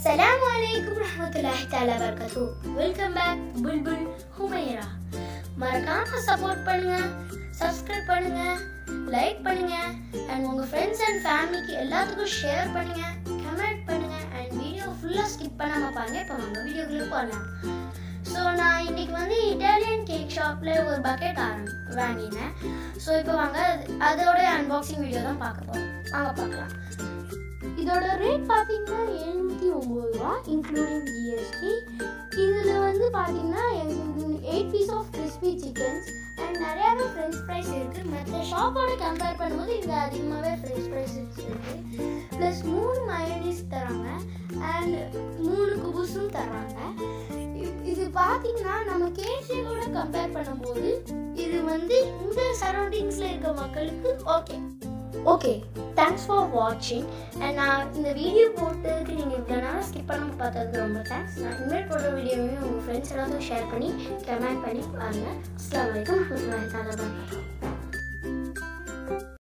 அஸ்ஸலாமு அலைக்கும் ரஹ்மத்துல்லாஹி தஆலா வபரகாத்து வெல்கம் பேக் புல்புல் ஹுமைரா மறக்காம சப்போர்ட் பண்ணுங்க சப்ஸ்கிரைப் பண்ணுங்க லைக் பண்ணுங்க அண்ட் உங்க ஃப்ரெண்ட்ஸ் அண்ட் ஃபேமிலிக்கு எல்லாத்துக்கும் ஷேர் பண்ணுங்க கமெண்ட் பண்ணுங்க அண்ட் வீடியோ ஃபுல்லாக ஸ்கிப் பண்ணாம பாருங்க இப்போ நம்ம வீடியோக்குள்ளே போகலாம் ஸோ நான் இன்னைக்கு வந்து இட்டாலியன் கேக் ஷாப்பில் ஒரு பக்கெட் ஆரம் வாங்கினேன் ஸோ இப்போ வாங்க அது- அதோட அன்பாக்சிங் வீடியோ தான் பார்க்க போகிறோம் வாங்க பார்க்கலாம் இதோட ரேட் பார்த்தீங்கன்னா எழுநூற்றி ஒம்பது ரூபா இன்க்ளூடிங் ஜிஎஸ்டி இதில் வந்து பார்த்தீங்கன்னா eight piece of crispy chickens and நிறையாவே ஃப்ரெஞ்ச் ஃப்ரைஸ் இருக்குது மற்ற ஷாப்போட கம்பேர் பண்ணும்போது இங்கே அதிகமாகவே ஃப்ரெஞ்ச் ஃப்ரைஸ் இருக்குது ப்ளஸ் மூணு மயோனிஸ் தராங்க அண்ட் மூணு குபுஸும் தராங்க இ- இது பார்த்தீங்கன்னா நம்ம கேசியோட கம்பேர் பண்ணும்போது இது வந்து இந்த சரௌண்டிங்ஸில் இருக்க மக்களுக்கு ஓகே ஓகே தேங்க்ஸ் ஃபார் வாட்சிங் அண்ட் நான் இந்த வீடியோ போட்டதுக்கு நீங்கள் இவ்வளோ நேரம் ஸ்கிப் பண்ணாமல் பார்த்ததுக்கு ரொம்ப தேங்க்ஸ் நான் இனிமேல் போடுற வீடியோவையும் உங்கள் ஃப்ரெண்ட்ஸ் எல்லாத்தையும் ஷேர் பண்ணி கமெண்ட் பண்ணி பாருங்கள் அஸ்லாம் வலைக்கம் வரமத்துல்லாஹி தஆலா வபரகாத்துஹு